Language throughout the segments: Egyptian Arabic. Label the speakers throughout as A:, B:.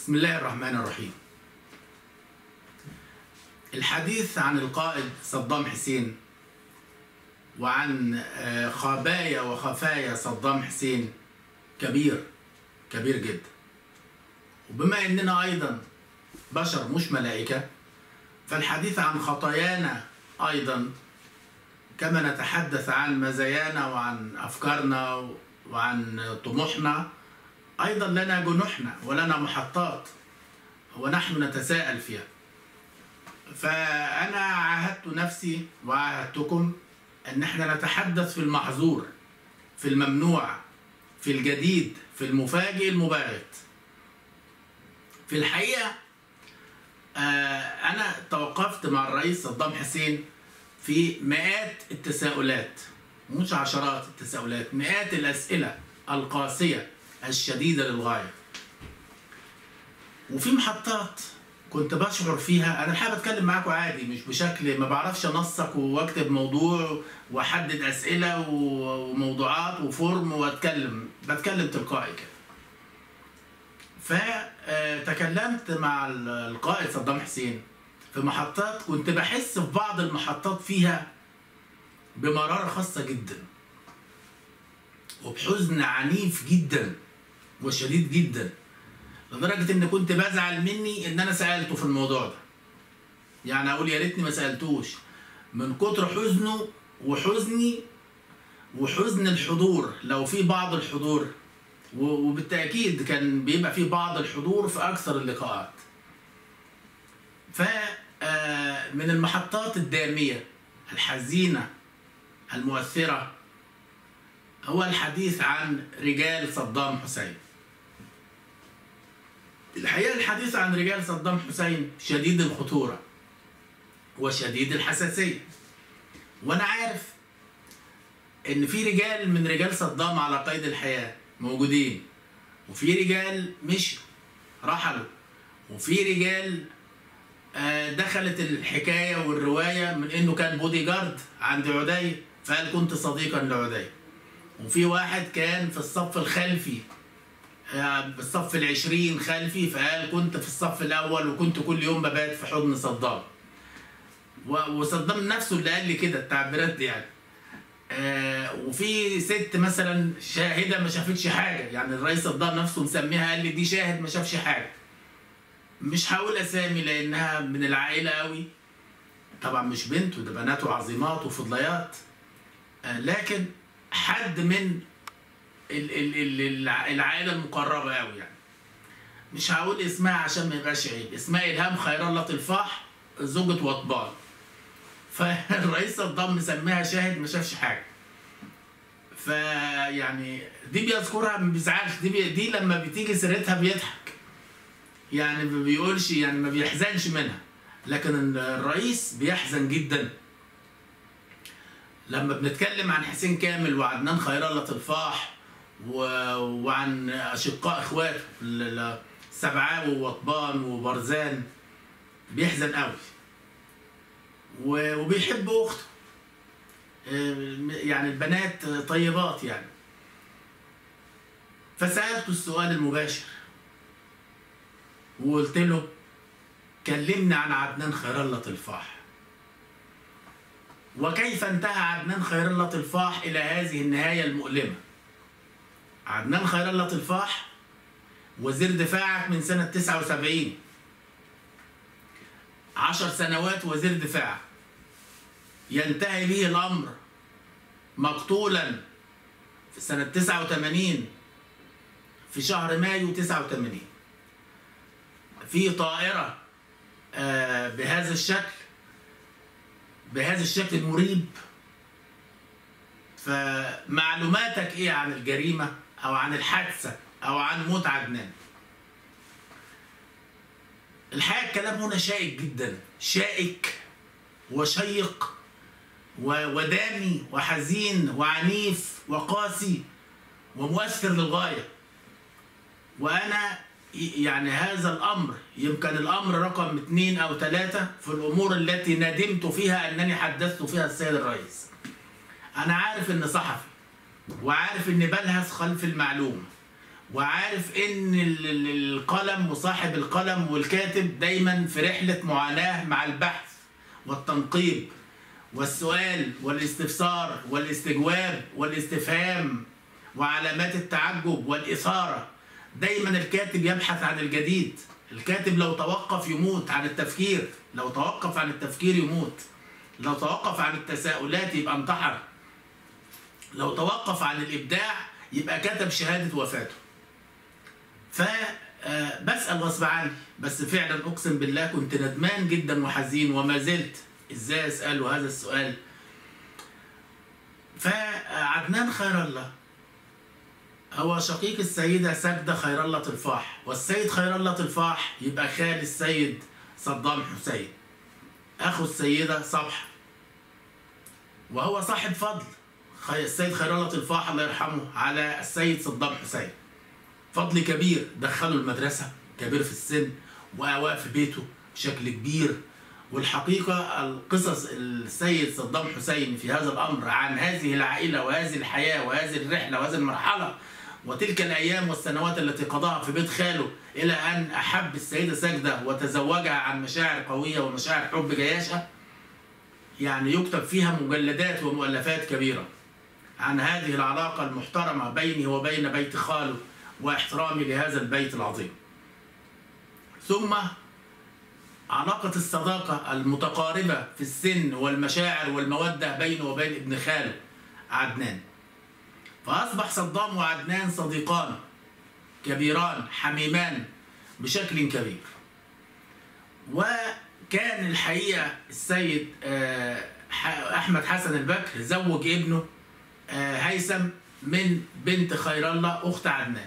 A: بسم الله الرحمن الرحيم الحديث عن القائد صدام حسين وعن آه، خبايا وخفايا صدام حسين كبير كبير جدا وبما اننا ايضا بشر مش ملائكه فالحديث عن خطايانا ايضا كما نتحدث عن مزايانا وعن افكارنا وعن طموحنا ايضا لنا جنوحنا ولنا محطات ونحن نتساءل فيها فانا عاهدت نفسي وعاهدتكم ان احنا نتحدث في المحظور في الممنوع في الجديد في المفاجئ المباغت في الحقيقه آه، انا توقفت مع الرئيس صدام حسين في مئات التساؤلات مش عشرات التساؤلات مئات الاسئله القاسيه الشديده للغايه وفي محطات كنت بشعر فيها انا حابب اتكلم معاكم عادي مش بشكل ما بعرفش انسق واكتب موضوع واحدد اسئله و- وموضوعات وفورم واتكلم بتكلم تلقائي كده فتكلمت مع ال- القائد صدام حسين في محطات كنت بحس في بعض المحطات فيها بمرارة خاصة جدا وبحزن عنيف جدا وشديد جدا لدرجة إن كنت بزعل مني إن أنا سألته في الموضوع ده يعني أقول يا ريتني ما سألتوش من كتر حزنه وحزني وحزن الحضور لو في بعض الحضور و- وبالتأكيد كان بيبقى في بعض الحضور في أكثر اللقاءات ف آه، من المحطات الدامية الحزينة المؤثرة هو الحديث عن رجال صدام حسين الحقيقة الحديث عن رجال صدام حسين شديد الخطورة وشديد الحساسية وأنا عارف إن في رجال من رجال صدام على قيد الحياة موجودين وفي رجال مش رحلوا وفي رجال آه، دخلت الحكاية والرواية من إنه كان بودي جارد عند عدي فقال كنت صديقا لعدي وفي واحد كان في الصف الخلفي آه، بالصف العشرين خلفي فقال كنت في الصف الأول وكنت كل يوم ببات في حضن صدام و- وصدام نفسه اللي قال لي كده التعبيرات دي يعني آه، وفي ست مثلا شاهده ما شافتش حاجه يعني الرئيس صدام نفسه مسميها قال لي دي شاهد ما شافش حاجه مش هقول اسامي لانها من العائله قوي طبعا مش بنته ده بناته عظيمات وفضليات آه، لكن حد من ال- ال- ال- الع- العائله المقربه قوي يعني مش هقول اسمها عشان ما يبقاش عيب اسمها الهام خير الله طلفاح زوجة وطبان فالرئيس صدام مسميها شاهد ما شافش حاجه فيعني دي بيذكرها ما بيزعلش دي بي دي لما بتيجي سيرتها بيضحك يعني ما بيقولش يعني ما بيحزنش منها لكن الرئيس بيحزن جدا لما بنتكلم عن حسين كامل وعدنان خير الله طلفاح و- وعن اشقاء اخواته ال- ال- سبعاوي ووطبان وبرزان بيحزن قوي و- وبيحب اخته آه، يعني البنات طيبات يعني فسألته السؤال المباشر وقلت له كلمني عن عدنان خير الله طلفاح وكيف انتهى عدنان خير الله طلفاح إلى هذه النهاية المؤلمة عدنان خير الله طلفاح وزير دفاعك من سنة 79 عشر سنوات وزير دفاع ينتهي به الأمر مقتولا في سنة 89 في شهر مايو 89 في طائرة آه، بهذا الشكل بهذا الشكل المريب فمعلوماتك ايه عن الجريمة او عن الحادثة او عن موت عدنان الحقيقة الكلام هنا شائك جدا شائك وشيق و- ودامي وحزين وعنيف وقاسي ومؤثر للغاية وأنا ي- يعني هذا الأمر يمكن الأمر رقم اثنين أو ثلاثة في الأمور التي ندمت فيها أنني حدثت فيها السيد الرئيس أنا عارف إن صحفي وعارف إني بلهث خلف المعلومة وعارف ان ال- ال- القلم وصاحب القلم والكاتب دايما في رحله معاناه مع البحث والتنقيب والسؤال والاستفسار والاستجواب والاستفهام وعلامات التعجب والاثاره دايما الكاتب يبحث عن الجديد الكاتب لو توقف يموت عن التفكير لو توقف عن التفكير يموت لو توقف عن التساؤلات يبقى انتحر لو توقف عن الابداع يبقى كتب شهاده وفاته ف آه، بسال غصب عني بس فعلا اقسم بالله كنت ندمان جدا وحزين وما زلت ازاي اساله هذا السؤال فعدنان خير الله هو شقيق السيدة سجدة خير الله تلفاح والسيد خير الله تلفاح يبقى خال السيد صدام حسين أخو السيدة صبحة وهو صاحب فضل خي- السيد خير الله تلفاح الله يرحمه على السيد صدام حسين فضل كبير دخله المدرسة كبير في السن وأواه في بيته بشكل كبير والحقيقة القصص السيد صدام حسين في هذا الأمر عن هذه العائلة وهذه الحياة وهذه الرحلة وهذه المرحلة وتلك الأيام والسنوات التي قضاها في بيت خاله إلى أن أحب السيدة سجدة وتزوجها عن مشاعر قوية ومشاعر حب جياشة يعني يكتب فيها مجلدات ومؤلفات كبيرة عن هذه العلاقة المحترمة بيني وبين بيت خاله واحترامي لهذا البيت العظيم ثم علاقة الصداقة المتقاربة في السن والمشاعر والمودة بينه وبين ابن خاله عدنان فأصبح صدام وعدنان صديقان كبيران حميمان بشكل كبير وكان الحقيقة السيد آه، ح- أحمد حسن البكر زوج ابنه آه، هيثم من بنت خير الله أخت عدنان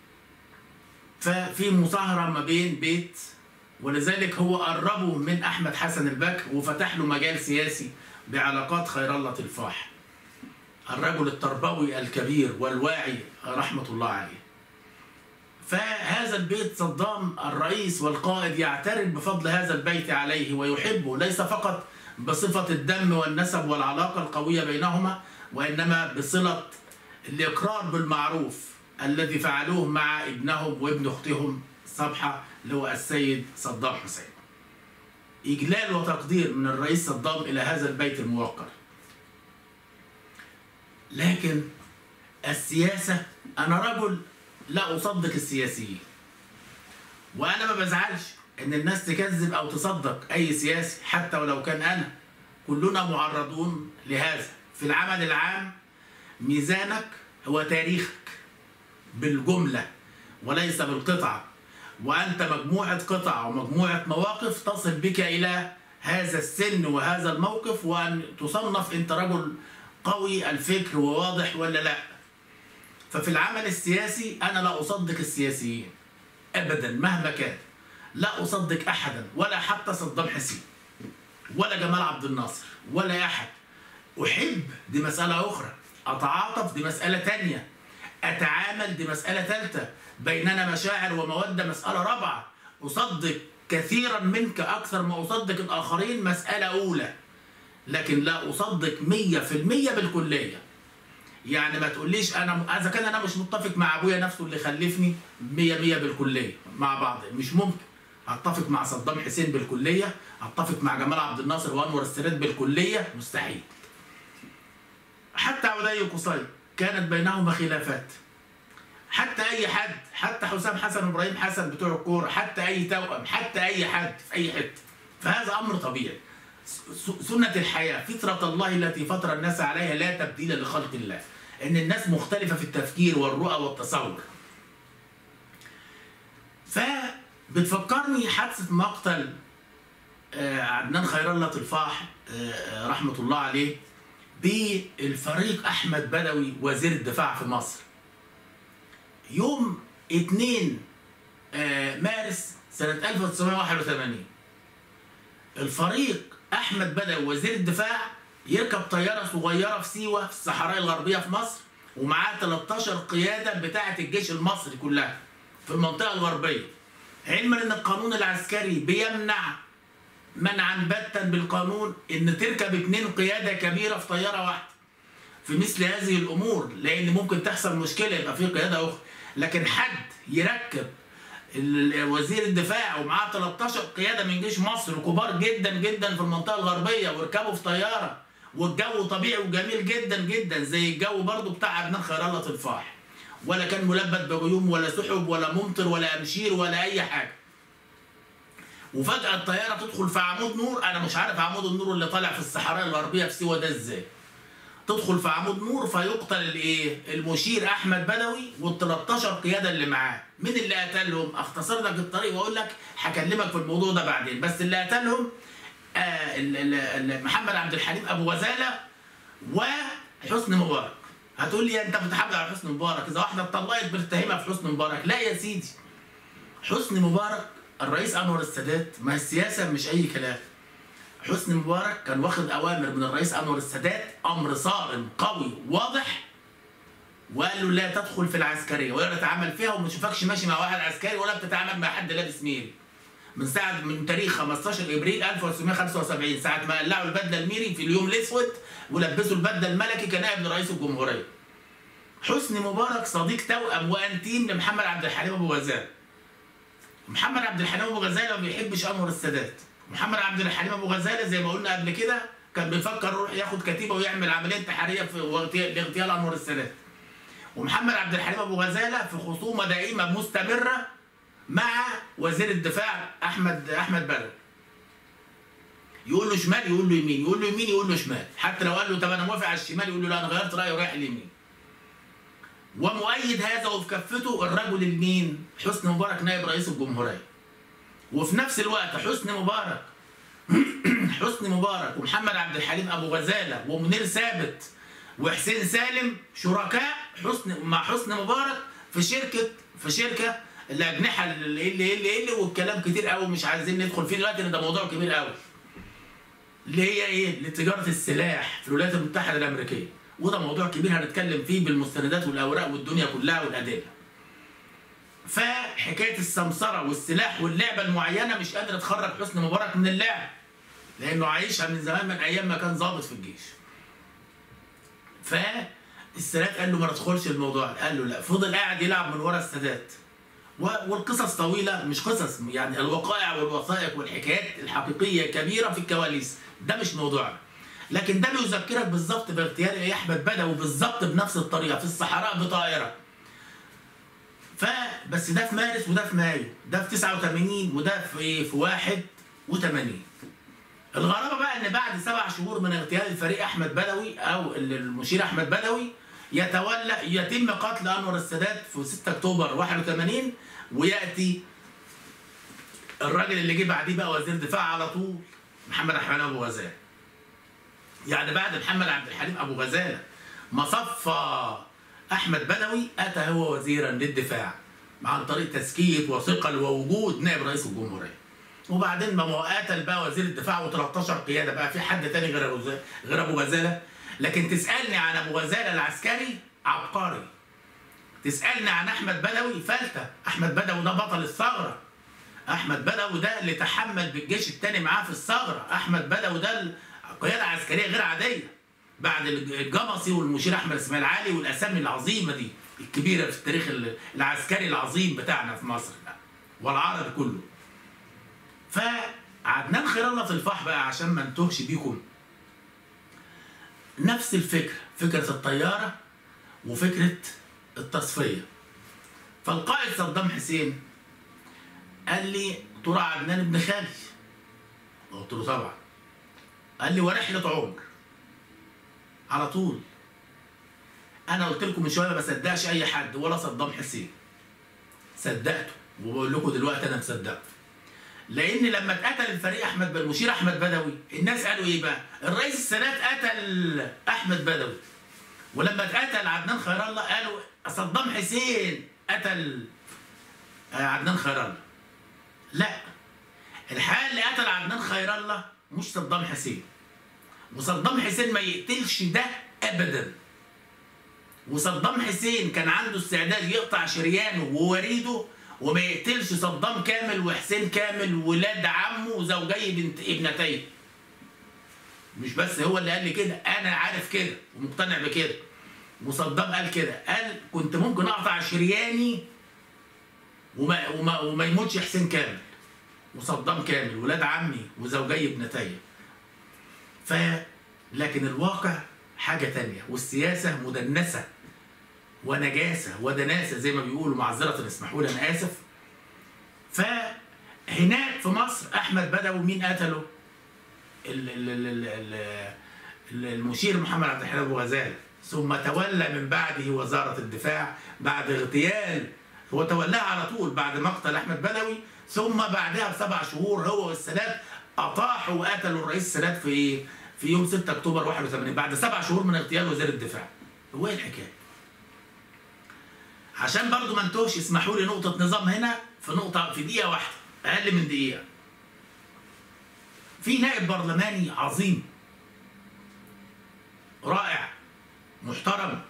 A: ففي مصاهرة ما بين بيت ولذلك هو قربه من أحمد حسن البكر وفتح له مجال سياسي بعلاقات خير الله تلفاح الرجل التربوي الكبير والواعي رحمة الله عليه فهذا البيت صدام الرئيس والقائد يعترف بفضل هذا البيت عليه ويحبه ليس فقط بصفة الدم والنسب والعلاقة القوية بينهما وإنما بصلة الإقرار بالمعروف الذي فعلوه مع ابنهم وابن أختهم صبحة اللي هو السيد صدام حسين إجلال وتقدير من الرئيس صدام إلى هذا البيت الموقر لكن السياسة أنا رجل لا أصدق السياسيين وأنا ما بزعلش إن الناس تكذب أو تصدق أي سياسي حتى ولو كان أنا كلنا معرضون لهذا في العمل العام ميزانك هو تاريخك بالجملة وليس بالقطعة وأنت مجموعة قطع ومجموعة مواقف تصل بك إلى هذا السن وهذا الموقف وأن تصنف أنت رجل قوي الفكر وواضح ولا لا ففي العمل السياسي أنا لا أصدق السياسيين أبدا مهما كان لا أصدق أحدا ولا حتى صدام حسين ولا جمال عبد الناصر ولا أحد أحب دي مسألة أخرى أتعاطف دي مسألة تانية أتعامل دي مسألة ثالثة بيننا مشاعر ومودة مسألة رابعة أصدق كثيرا منك أكثر ما أصدق الآخرين مسألة أولى لكن لا أصدق مية في المية بالكلية يعني ما تقوليش أنا إذا كان أنا مش متفق مع أبويا نفسه اللي خلفني مية مية بالكلية مع بعض مش ممكن أتفق مع صدام حسين بالكلية أتفق مع جمال عبد الناصر وأنور السادات بالكلية مستحيل حتى عدي قصي كانت بينهما خلافات حتى اي حد حتى حسام حسن وابراهيم حسن بتوع الكوره حتى اي توأم حتى اي حد في اي حته فهذا امر طبيعي س- سنه الحياه فطره الله التي فطر الناس عليها لا تبديل لخلق الله ان الناس مختلفه في التفكير والرؤى والتصور فبتفكرني حادثه مقتل آه، عدنان خير الله تلفاح آه، آه، رحمه الله عليه بالفريق احمد بدوي وزير الدفاع في مصر يوم 2 آه، مارس سنة 1981 الفريق أحمد بدوي وزير الدفاع يركب طيارة صغيرة في سيوة في الصحراء الغربية في مصر ومعاه 13 قيادة بتاعة الجيش المصري كلها في المنطقة الغربية علما ان القانون العسكري بيمنع منعا باتا بالقانون ان تركب اتنين قيادة كبيرة في طيارة واحدة في مثل هذه الامور لان ممكن تحصل مشكله يبقى في قياده اخرى لكن حد يركب ال- وزير الدفاع ومعاه 13 قياده من جيش مصر كبار جدا جدا في المنطقه الغربيه ويركبوا في طياره والجو طبيعي وجميل جدا جدا زي الجو برضو بتاع عدنان خير الله تفاح ولا كان ملبد بغيوم ولا سحب ولا ممطر ولا امشير ولا اي حاجه وفجاه الطياره تدخل في عمود نور انا مش عارف عمود النور اللي طالع في الصحراء الغربيه في سيوه ده ازاي تدخل في عمود نور فيقتل الايه المشير احمد بدوي وال 13 قياده اللي معاه مين اللي قتلهم اختصر لك الطريق واقول لك هكلمك في الموضوع ده بعدين بس اللي قتلهم آه ال- ال- ال- محمد عبد الحليم ابو غزاله وحسني مبارك هتقول لي انت بتحافظ على حسني مبارك اذا واحده اتطلقت بتتهمها في حسني مبارك لا يا سيدي حسني مبارك الرئيس انور السادات ما السياسه مش اي كلام حسني مبارك كان واخد اوامر من الرئيس انور السادات امر صارم قوي واضح وقال له لا تدخل في العسكريه ولا تتعامل فيها وما تشوفكش ماشي مع واحد عسكري ولا بتتعامل مع حد لابس ميري من ساعه من تاريخ 15 ابريل 1975 ساعه ما قلعوا البدله الميري في اليوم الاسود ولبسوا البدله الملكي كنائب لرئيس الجمهوريه. حسني مبارك صديق توأم وانتيم لمحمد عبد الحليم ابو غزال. محمد عبد الحليم ابو غزاله ما بيحبش انور السادات. محمد عبد الحليم ابو غزاله زي ما قلنا قبل كده كان بيفكر يروح ياخد كتيبه ويعمل عمليه انتحاريه في واغتيال- لاغتيال انور السادات. ومحمد عبد الحليم ابو غزاله في خصومه دائمه مستمره مع وزير الدفاع احمد احمد بدر يقول له شمال يقول له يمين يقول له يمين يقول له شمال حتى لو قال له طب انا موافق على الشمال يقول له لا انا غيرت رايي ورايح اليمين ومؤيد هذا وفي كفته الرجل المين حسني مبارك نائب رئيس الجمهوريه وفي نفس الوقت حسني مبارك حسني مبارك ومحمد عبد الحليم ابو غزاله ومنير ثابت وحسين سالم شركاء حسني مع حسني مبارك في شركه في شركه الاجنحه اللي اللي اللي اللي والكلام كتير قوي مش عايزين ندخل فيه دلوقتي لان ده موضوع كبير قوي. اللي هي ايه؟ لتجاره السلاح في الولايات المتحده الامريكيه وده موضوع كبير هنتكلم فيه بالمستندات والاوراق والدنيا كلها والادله. فحكايه السمسره والسلاح واللعبه المعينه مش قادره تخرج حسني مبارك من اللعب. لانه عايشها من زمان من ايام ما كان ضابط في الجيش. فالسادات قال له ما تدخلش الموضوع قال له لا فضل قاعد يلعب من ورا السادات و- والقصص طويله مش قصص يعني الوقائع والوثائق والحكايات الحقيقيه كبيره في الكواليس ده مش موضوعنا لكن ده بيذكرك بالظبط باغتيال إيه احمد بدوي بالظبط بنفس الطريقه في الصحراء بطائره فبس ده في مارس وده في مايو ده في 89 وده في في 81 الغرابه بقى ان بعد سبع شهور من اغتيال الفريق احمد بدوي او المشير احمد بدوي يتولى يتم قتل انور السادات في 6 اكتوبر 81 وياتي الراجل اللي جه بعديه بقى وزير دفاع على طول محمد عبد الحليم ابو غزاله يعني بعد محمد عبد الحليم ابو غزاله ما صفى احمد بدوي اتى هو وزيرا للدفاع عن طريق تزكيه وثقل ووجود نائب رئيس الجمهوريه وبعدين ما هو قتل بقى وزير الدفاع و13 قياده بقى في حد تاني غير أبو ز- غير ابو غزاله لكن تسالني عن ابو غزاله العسكري عبقري تسالني عن احمد بدوي فلته احمد بدوي ده بطل الثغره احمد بدوي ده اللي تحمل بالجيش الثاني معاه في الثغره احمد بدوي ده قياده عسكريه غير عاديه بعد الجمصي والمشير احمد اسماعيل علي والاسامي العظيمه دي الكبيره في التاريخ العسكري العظيم بتاعنا في مصر ده والعرب كله فعدنان خير الله طلفاح بقى عشان ما نتوهش بيكم نفس الفكره فكره الطياره وفكره التصفيه فالقائد صدام حسين قال لي ترى عدنان ابن خالي قلت له طبعا قال لي ورحله عمر على طول انا قلت لكم من شويه ما بصدقش اي حد ولا صدام حسين صدقته وبقول لكم دلوقتي انا مصدقه لان لما اتقتل الفريق احمد بن مشير احمد بدوي الناس قالوا ايه بقى الرئيس السادات قتل احمد بدوي ولما اتقتل عدنان خير الله قالوا صدام حسين قتل آه، عدنان خير الله لا الحقيقه اللي قتل عدنان خير الله مش صدام حسين وصدام حسين ما يقتلش ده ابدا وصدام حسين كان عنده استعداد يقطع شريانه ووريده وما يقتلش صدام كامل وحسين كامل ولاد عمه وزوجي بنت ابنتيه مش بس هو اللي قال لي كده انا عارف كده ومقتنع بكده وصدام قال كده قال كنت ممكن اقطع شرياني وما, وما, وما يموتش حسين كامل وصدام كامل ولاد عمي وزوجي ابنتي ف لكن الواقع حاجة تانية والسياسة مدنسة ونجاسة ودناسة زي ما بيقولوا معذرة اسمحوا لي أنا آسف فهناك في مصر أحمد بدوي مين قتله؟ ال- ال- ال- ال- ال- ال- المشير محمد عبد الحليم أبو غزالة ثم تولى من بعده وزارة الدفاع بعد اغتيال هو تولاها على طول بعد مقتل أحمد بدوي ثم بعدها بسبع شهور هو والسادات أطاحوا وقتلوا الرئيس السادات في إيه؟ في يوم 6 أكتوبر 81 بعد سبع شهور من اغتيال وزير الدفاع هو إيه الحكاية؟ عشان برضو ما انتوش اسمحوا لي نقطة نظام هنا في نقطة في دقيقة واحدة أقل من دقيقة في نائب برلماني عظيم رائع محترم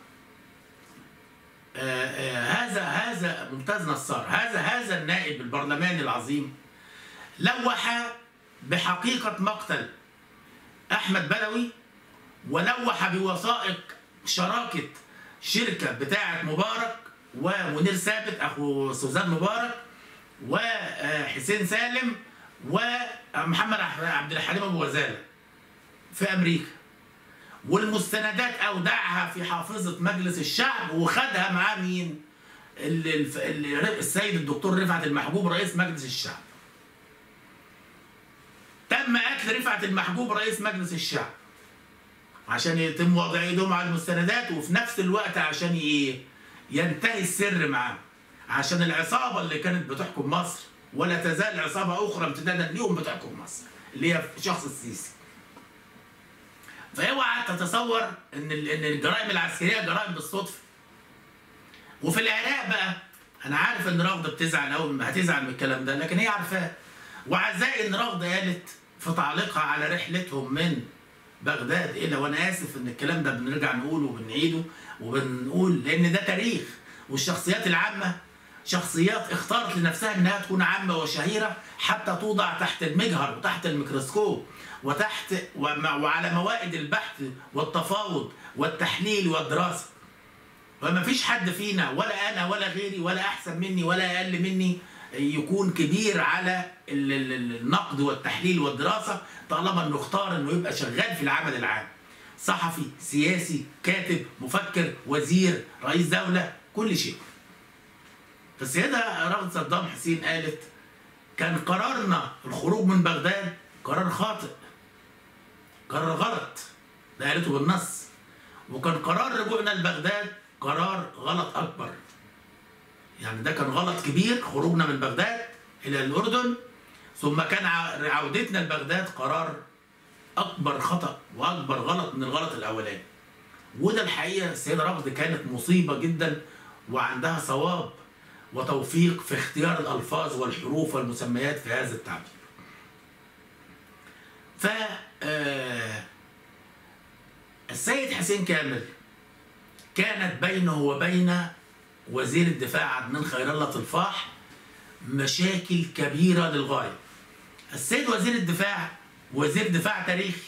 A: آه، آه، هذا هذا ممتاز نصار هذا هذا النائب البرلماني العظيم لوح بحقيقة مقتل أحمد بدوي ولوح بوثائق شراكة شركة بتاعة مبارك ومنير ثابت أخو سوزان مبارك وحسين سالم ومحمد عبد الحليم أبو غزالة في أمريكا والمستندات اودعها في حافظه مجلس الشعب وخدها معاه مين؟ ال- الف- ال- السيد الدكتور رفعت المحجوب رئيس مجلس الشعب. تم قتل رفعت المحجوب رئيس مجلس الشعب. عشان يتم وضع ايدهم على المستندات وفي نفس الوقت عشان ي- ينتهي السر معاه. عشان العصابه اللي كانت بتحكم مصر ولا تزال عصابه اخرى امتدادا ليهم بتحكم مصر اللي هي شخص السيسي. فاوعى تتصور ان ال- ان الجرائم العسكريه جرائم بالصدفه. وفي العراق بقى انا عارف ان رغده بتزعل قوي هتزعل من الكلام ده لكن هي عارفاه. وعزائي ان رغده قالت في تعليقها على رحلتهم من بغداد الى وانا اسف ان الكلام ده بنرجع نقوله وبنعيده وبنقول لان ده تاريخ والشخصيات العامه شخصيات اختارت لنفسها انها تكون عامه وشهيره حتى توضع تحت المجهر وتحت الميكروسكوب وتحت ومع- وعلى موائد البحث والتفاوض والتحليل والدراسه وما فيش حد فينا ولا انا ولا غيري ولا احسن مني ولا اقل مني يكون كبير على ال- ال- ال- النقد والتحليل والدراسه طالما انه اختار انه يبقى شغال في العمل العام صحفي سياسي كاتب مفكر وزير رئيس دوله كل شيء فالسيده رغد صدام حسين قالت كان قرارنا الخروج من بغداد قرار خاطئ قرار غلط ده قالته بالنص وكان قرار رجوعنا لبغداد قرار غلط اكبر يعني ده كان غلط كبير خروجنا من بغداد الى الاردن ثم كان ع- عودتنا لبغداد قرار اكبر خطا واكبر غلط من الغلط الاولاني وده الحقيقه السيده رغد كانت مصيبه جدا وعندها صواب وتوفيق في اختيار الالفاظ والحروف والمسميات في هذا التعبير ف آه، السيد حسين كامل كانت بينه وبين وزير الدفاع عدنان خير الله طلفاح مشاكل كبيره للغايه. السيد وزير الدفاع وزير دفاع تاريخي.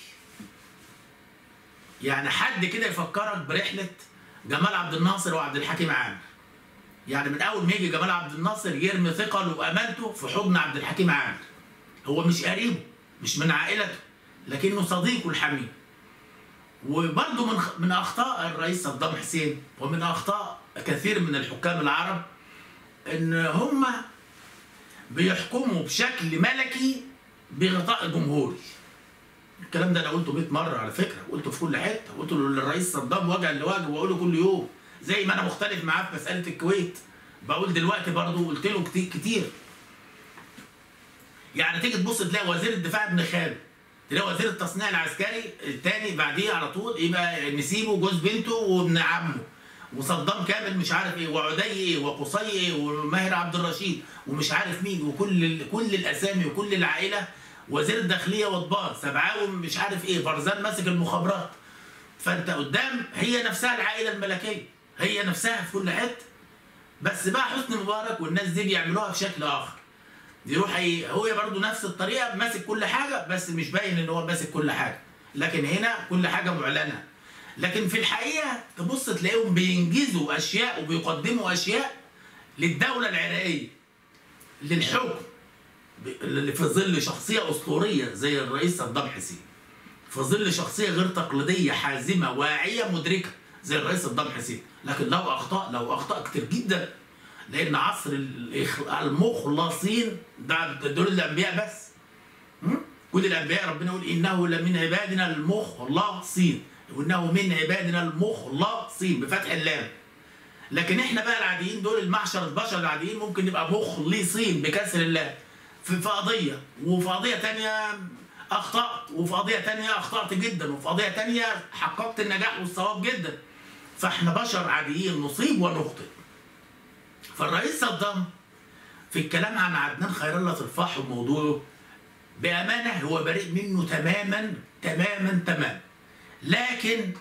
A: يعني حد كده يفكرك برحله جمال عبد الناصر وعبد الحكيم عامر. يعني من اول ما يجي جمال عبد الناصر يرمي ثقله وامانته في حضن عبد الحكيم عامر. هو مش قريبه مش من عائلته لكنه صديقه الحميم. وبرضه من من اخطاء الرئيس صدام حسين ومن اخطاء كثير من الحكام العرب ان هم بيحكموا بشكل ملكي بغطاء جمهوري الكلام ده انا قلته 100 مره على فكره قلته في كل حته قلته للرئيس صدام وجها لوجه واقوله كل يوم زي ما انا مختلف معاه في مساله الكويت بقول دلوقتي برضه قلت له كتير كتير يعني تيجي تبص تلاقي وزير الدفاع ابن خالد تلاقي وزير التصنيع العسكري الثاني بعديه على طول يبقى نسيبه جوز بنته وابن عمه وصدام كامل مش عارف ايه وعدي ايه وقصي ايه وماهر عبد الرشيد ومش عارف مين وكل ال- كل الاسامي وكل العائله وزير الداخليه وضباط سبعاوي مش عارف ايه برزان ماسك المخابرات فانت قدام هي نفسها العائله الملكيه هي نفسها في كل حته بس بقى حسني مبارك والناس دي بيعملوها بشكل اخر يروح ايه هو برضه نفس الطريقه ماسك كل حاجه بس مش باين ان هو ماسك كل حاجه لكن هنا كل حاجه معلنه لكن في الحقيقه تبص تلاقيهم بينجزوا اشياء وبيقدموا اشياء للدوله العراقيه للحكم ب- اللي في ظل شخصيه اسطوريه زي الرئيس صدام حسين في ظل شخصيه غير تقليديه حازمه واعيه مدركه زي الرئيس صدام حسين لكن له اخطاء له اخطاء كتير جدا لان عصر الإخ- المخلصين ده دول الانبياء بس م? كل الانبياء ربنا يقول انه لمن عبادنا المخلصين وانه من عبادنا المخلصين بفتح اللام لكن احنا بقى العاديين دول المعشر البشر العاديين ممكن نبقى مخلصين بكسر الله في في قضيه وفي قضيه تانية اخطات وفي قضيه تانية اخطات جدا وفي قضيه تانية حققت النجاح والصواب جدا فاحنا بشر عاديين نصيب ونخطئ فالرئيس صدام في الكلام عن عدنان خير الله ترفعه وموضوعه بامانه هو بريء منه تماما تماما تماما لكن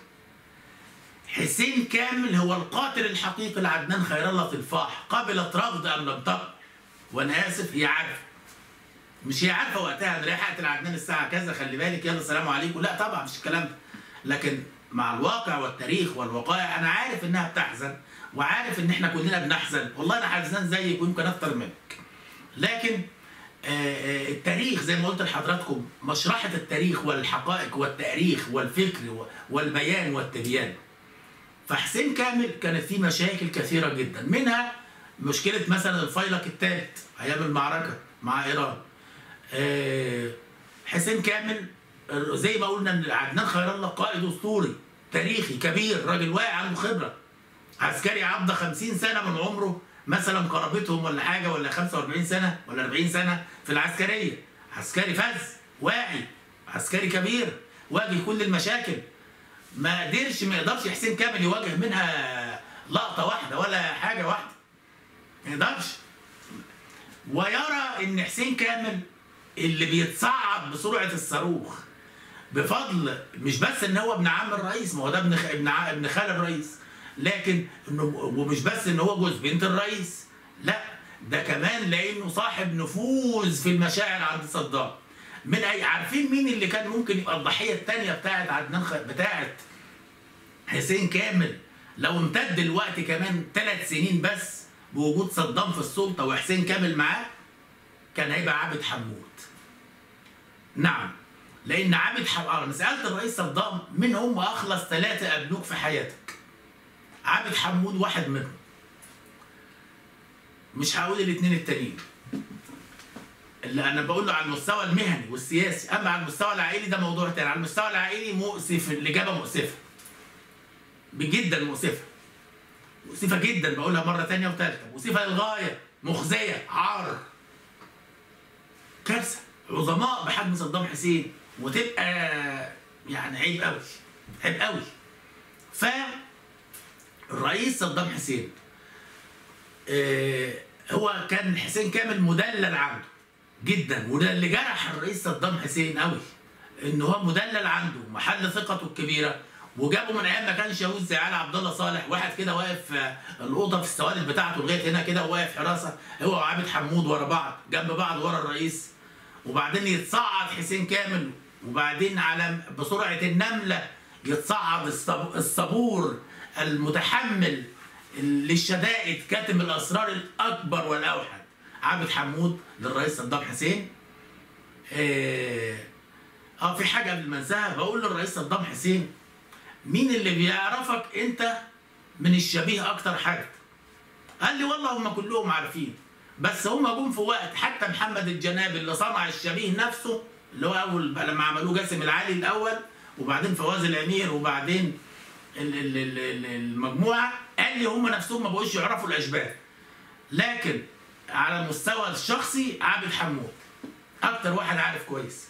A: حسين كامل هو القاتل الحقيقي لعدنان خير الله تلفاح قبلت رفض ام لم تقبل وانا اسف هي عارفه مش هي عارفه وقتها انا رايح اقتل عدنان الساعه كذا خلي بالك يلا السلام عليكم لا طبعا مش الكلام ده لكن مع الواقع والتاريخ والوقائع انا عارف انها بتحزن وعارف ان احنا كلنا بنحزن والله انا حزنان زيك ويمكن اكتر منك لكن آه، آه، التاريخ زي ما قلت لحضراتكم مشرحة التاريخ والحقائق والتاريخ والفكر و- والبيان والتبيان فحسين كامل كانت فيه مشاكل كثيرة جدا منها مشكلة مثلا الفيلق الثالث أيام المعركة مع إيران آه، حسين كامل آه، زي ما قلنا ان عدنان خير الله قائد اسطوري تاريخي كبير راجل واعي عنده خبره عسكري عبد 50 سنه من عمره مثلا قرابتهم ولا حاجه ولا 45 سنه ولا 40 سنه في العسكريه عسكري فذ واعي عسكري كبير واجه كل المشاكل ما قدرش ما يقدرش حسين كامل يواجه منها لقطه واحده ولا حاجه واحده ما يقدرش ويرى ان حسين كامل اللي بيتصعد بسرعه الصاروخ بفضل مش بس ان هو ابن عم الرئيس ما هو ده ابن خ... ابن ع... ابن خال الرئيس لكن انه ومش بس ان هو جوز بنت الرئيس لا ده كمان لانه صاحب نفوذ في المشاعر عند صدام من اي عارفين مين اللي كان ممكن يبقى الضحيه الثانيه بتاعت عدنان خ... بتاعت حسين كامل لو امتد الوقت كمان ثلاث سنين بس بوجود صدام في السلطه وحسين كامل معاه كان هيبقى عابد حمود نعم لان عابد حمود انا سالت الرئيس صدام مين هم اخلص ثلاثه قابلوك في حياتك عابد حمود واحد منهم مش هقول الاثنين التانيين اللي انا بقول له على المستوى المهني والسياسي اما على المستوى العائلي ده موضوع تاني على المستوى العائلي مؤسف الاجابه مؤسفه جدا مؤسفه مؤسفه جدا بقولها مره تانية وثالثه مؤسفه للغايه مخزيه عار كارثه عظماء بحجم صدام حسين وتبقى يعني عيب قوي عيب قوي ف الرئيس صدام حسين آه، هو كان حسين كامل مدلل عنده جدا وده اللي جرح الرئيس صدام حسين قوي ان هو مدلل عنده محل ثقته الكبيره وجابه من ايام ما كان شاويش زي علي عبد الله صالح واحد كده واقف آه، الاوضه في السوالف بتاعته لغايه هنا كده وواقف حراسه هو وعابد حمود ورا بعض جنب بعض ورا الرئيس وبعدين يتصعد حسين كامل وبعدين على بسرعه النمله يتصعد الصب- الصبور المتحمل للشدائد كاتم الاسرار الاكبر والاوحد عابد حمود للرئيس صدام حسين اه آه، في حاجه قبل ما انساها بقول للرئيس صدام حسين مين اللي بيعرفك انت من الشبيه اكتر حاجه قال لي والله هم كلهم عارفين بس هم جم في وقت حتى محمد الجنابي اللي صنع الشبيه نفسه اللي هو اول لما عملوه جاسم العالي الاول وبعدين فواز الامير وبعدين ال- ال- ال- ال- المجموعه قال لي هم نفسهم ما بقوش يعرفوا الاشباه لكن على المستوى الشخصي عابد حمود اكتر واحد عارف كويس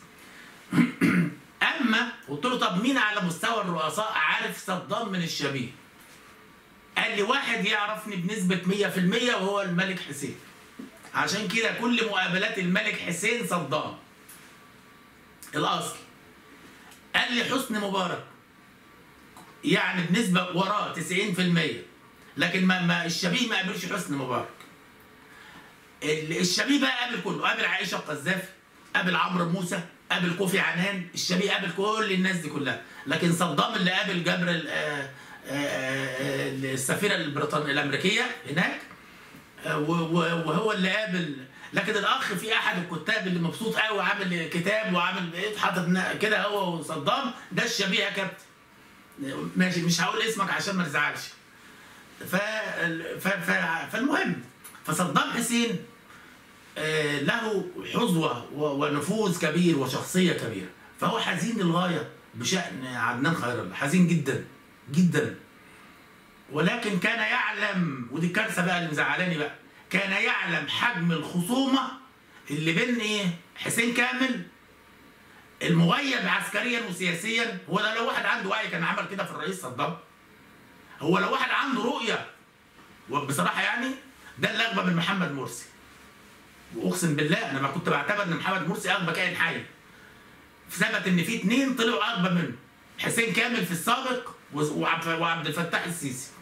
A: اما قلت له طب مين على مستوى الرؤساء عارف صدام من الشبيه قال لي واحد يعرفني بنسبة 100% وهو الملك حسين عشان كده كل مقابلات الملك حسين صدام الأصل قال لي حسني مبارك يعني بنسبة وراه 90% لكن ما, ما الشبيه ما قابلش حسني مبارك ال- الشبيه بقى قابل كله قابل عائشة القذافي قابل عمرو موسى قابل كوفي عنان الشبيه قابل كل الناس دي كلها لكن صدام اللي قابل جبر ال- آه، آه، آه، السفيره البريطانيه الامريكيه هناك آه، و- و- وهو اللي قابل لكن الاخ في احد الكتاب اللي مبسوط قوي عامل كتاب وعامل ايه حاطط نا- كده هو وصدام ده الشبيه يا كابتن ماشي مش هقول اسمك عشان ما تزعلش ف... ف... ف... فالمهم فصدام حسين آه، له حظوة و- ونفوذ كبير وشخصية كبيرة فهو حزين للغاية بشأن عدنان خير الله حزين جدا جدا ولكن كان يعلم ودي الكارثة بقى اللي مزعلاني بقى كان يعلم حجم الخصومة اللي بين ايه حسين كامل المغيب عسكريا وسياسيا هو ده لو واحد عنده وعي كان عمل كده في الرئيس صدام هو لو واحد عنده رؤية وبصراحة يعني ده اللي أغبى من محمد مرسي واقسم بالله انا ما كنت بعتبر ان محمد مرسي اغبى كائن حي ثبت ان في اتنين طلعوا اغبى منه حسين كامل في السابق و- وعبد وعبد الفتاح السيسي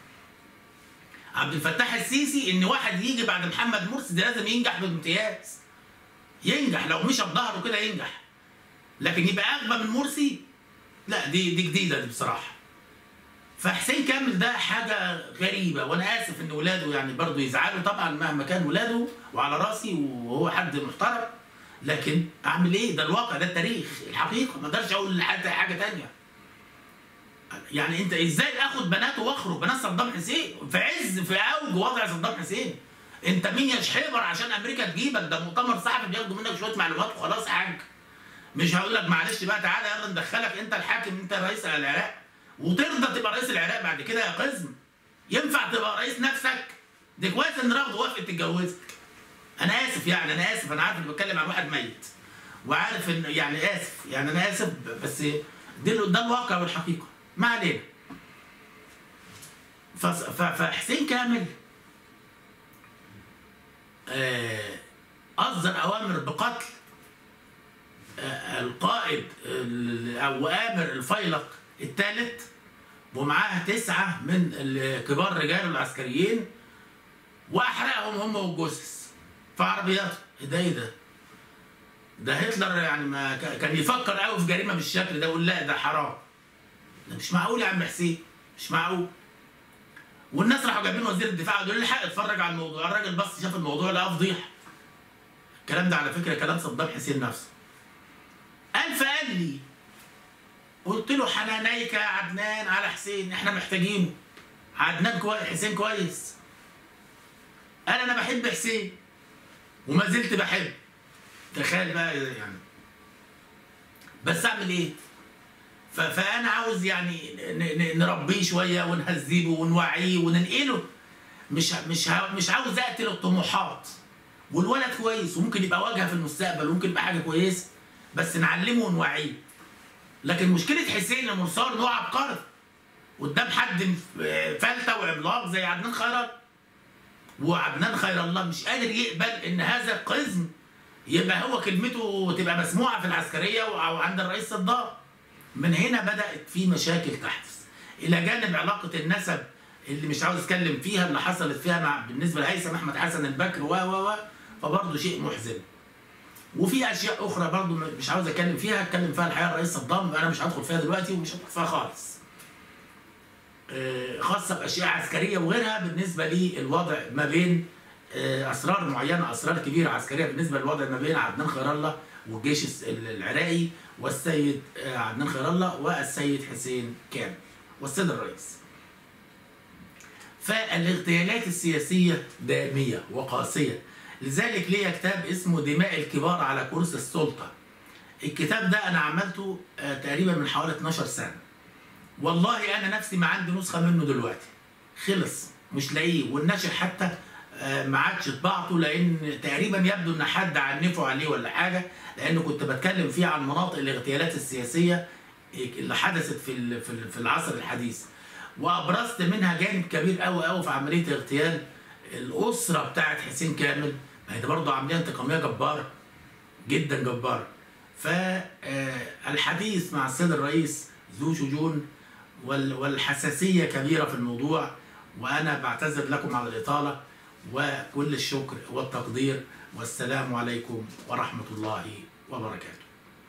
A: عبد الفتاح السيسي ان واحد يجي بعد محمد مرسي ده لازم ينجح بامتياز ينجح لو مشى بظهره كده ينجح لكن يبقى اغبى من مرسي لا دي دي جديده دي بصراحه فحسين كامل ده حاجه غريبه وانا اسف ان ولاده يعني برضه يزعلوا طبعا مهما كان ولاده وعلى راسي وهو حد محترم لكن اعمل ايه ده الواقع ده التاريخ الحقيقه ما اقدرش اقول لحد حاجه تانية يعني انت ازاي اخد بناته واخرج بنات صدام حسين في عز في اوج وضع صدام حسين انت مين يا شحيبر عشان امريكا تجيبك ده مؤتمر صحفي بياخدوا منك شويه معلومات وخلاص يا حاج مش هقول لك معلش بقى تعالى يلا ندخلك انت الحاكم انت رئيس العراق وترضى تبقى رئيس العراق بعد كده يا قزم ينفع تبقى رئيس نفسك دي كويس ان رغد وافقت تتجوزك انا اسف يعني انا اسف انا عارف اني بتكلم عن واحد ميت وعارف ان يعني اسف يعني انا اسف بس دي ده الواقع والحقيقه ما علينا فس- ف- فحسين كامل آه، اصدر اوامر بقتل آه، القائد ال- او امر الفيلق الثالث ومعاه تسعه من الكبار رجال العسكريين واحرقهم هم والجثث في عربياتهم إيه ده ايه ده؟ ده هتلر يعني ما ك- كان يفكر قوي في جريمه بالشكل ده يقول لا ده حرام ده مش معقول يا عم حسين مش معقول والناس راحوا جايبين وزير الدفاع قالوا له الحق اتفرج على الموضوع الراجل بص شاف الموضوع لقاه فضيحه الكلام ده على فكره كلام صدام حسين نفسه قال فقال لي قلت له حنانيك يا عدنان على حسين احنا محتاجينه عدنان كويس حسين كويس قال انا بحب حسين وما زلت بحب تخيل بقى يعني بس اعمل ايه ف- فانا عاوز يعني ن- ن- نربيه شويه ونهذبه ونوعيه وننقله مش مش ه- مش عاوز اقتل الطموحات والولد كويس وممكن يبقى واجهه في المستقبل وممكن يبقى حاجه كويسه بس نعلمه ونوعيه لكن مشكله حسين انه صار نوع عبقري قدام حد فلته وعملاق زي عدنان خيرت وعدنان خير الله مش قادر يقبل ان هذا القزم يبقى هو كلمته تبقى مسموعه في العسكريه او عند الرئيس صدام من هنا بدات في مشاكل تحدث الى جانب علاقه النسب اللي مش عاوز اتكلم فيها اللي حصلت فيها مع بالنسبه لهيثم احمد حسن البكر و و و فبرضه شيء محزن وفي اشياء اخرى برضه مش عاوز اتكلم فيها اتكلم فيها الحقيقه الرئيس صدام انا مش هدخل فيها دلوقتي ومش هدخل فيها خالص آه، خاصه باشياء عسكريه وغيرها بالنسبه للوضع ما بين آه، اسرار معينه اسرار كبيره عسكريه بالنسبه للوضع ما بين عدنان خير الله والجيش الس- العراقي والسيد آه، عدنان خير الله والسيد حسين كامل والسيد الرئيس. فالاغتيالات السياسيه داميه وقاسيه لذلك ليا كتاب اسمه دماء الكبار على كرسي السلطه. الكتاب ده انا عملته آه، تقريبا من حوالي 12 سنه. والله انا نفسي ما عندي نسخه منه دلوقتي خلص مش لاقيه والناشر حتى آه، ما عادش طباعته لان تقريبا يبدو ان حد عنفه عليه ولا حاجه لانه كنت بتكلم فيه عن مناطق الاغتيالات السياسيه اللي حدثت في ال- في ال- في العصر الحديث وابرزت منها جانب كبير قوي قوي في عمليه اغتيال الاسره بتاعت حسين كامل ما هي دي برضه عمليه انتقاميه جباره جدا جباره فالحديث مع السيد الرئيس ذو شجون وال- والحساسيه كبيره في الموضوع وانا بعتذر لكم على الاطاله وكل الشكر والتقدير والسلام عليكم ورحمة الله وبركاته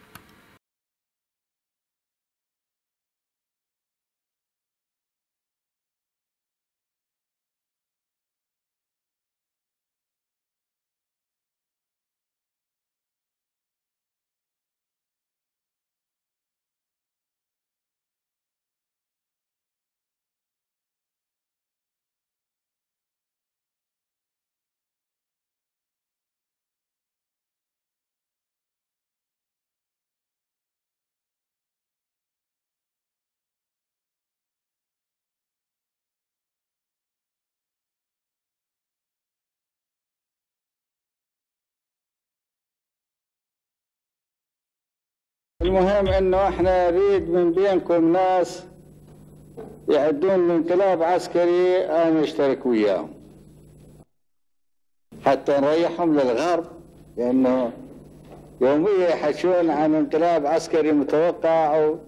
B: المهم انه احنا نريد من بينكم ناس يعدون انقلاب عسكري انا اشترك وياهم حتى نريحهم للغرب لانه يوميا يحكون عن انقلاب عسكري متوقع او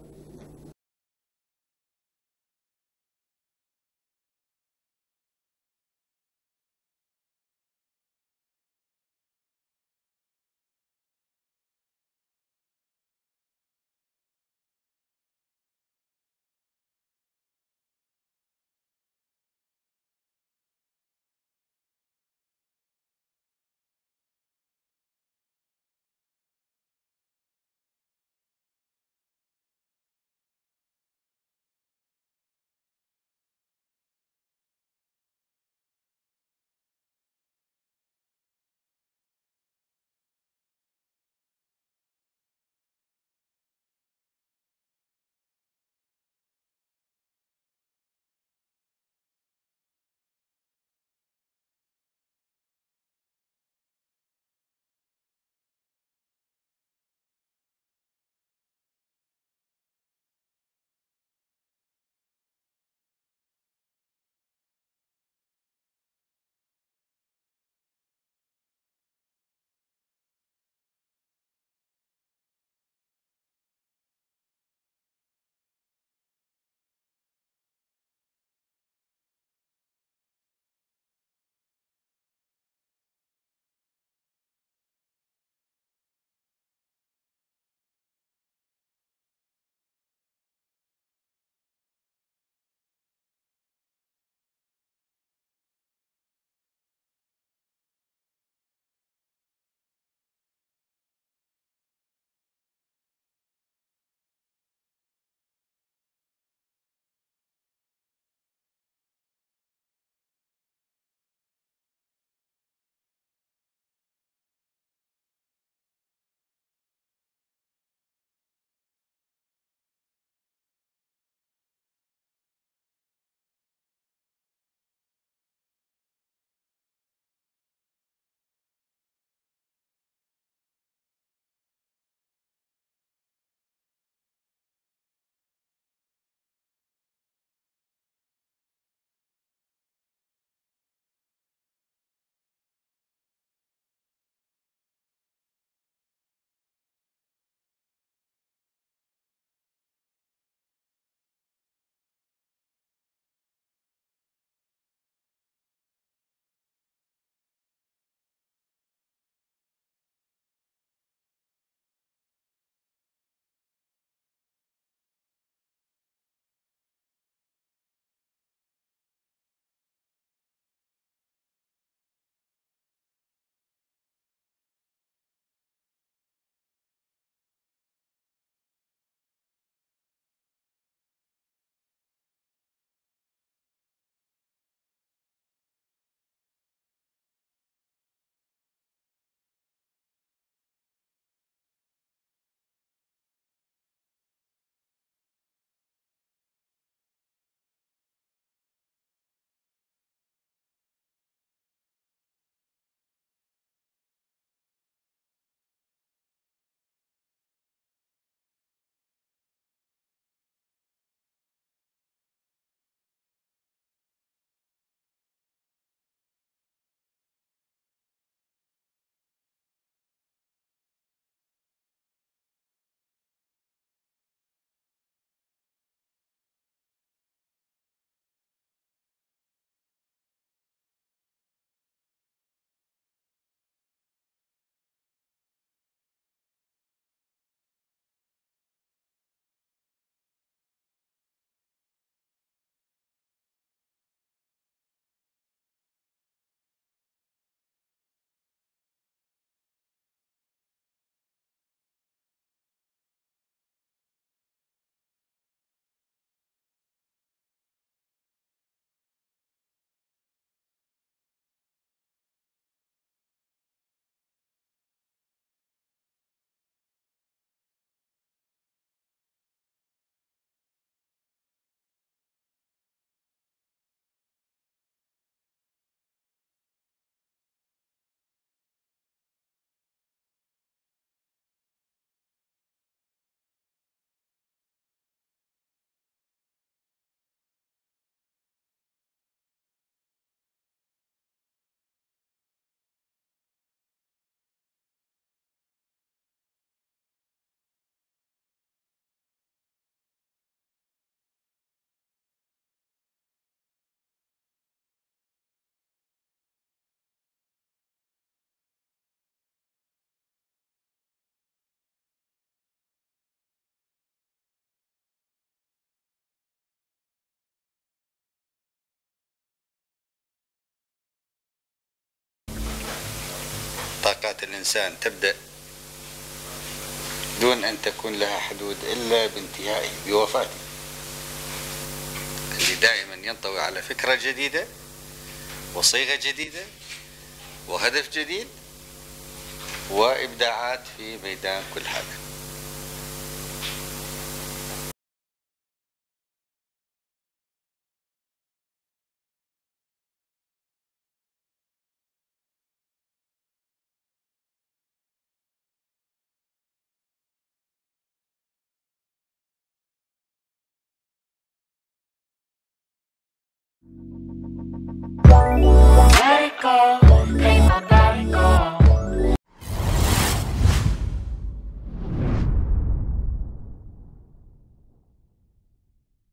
C: علاقات الإنسان تبدأ دون أن تكون لها حدود إلا بانتهائه بوفاته اللي دائما ينطوي على فكرة جديدة وصيغة جديدة وهدف جديد وإبداعات في ميدان كل حاجة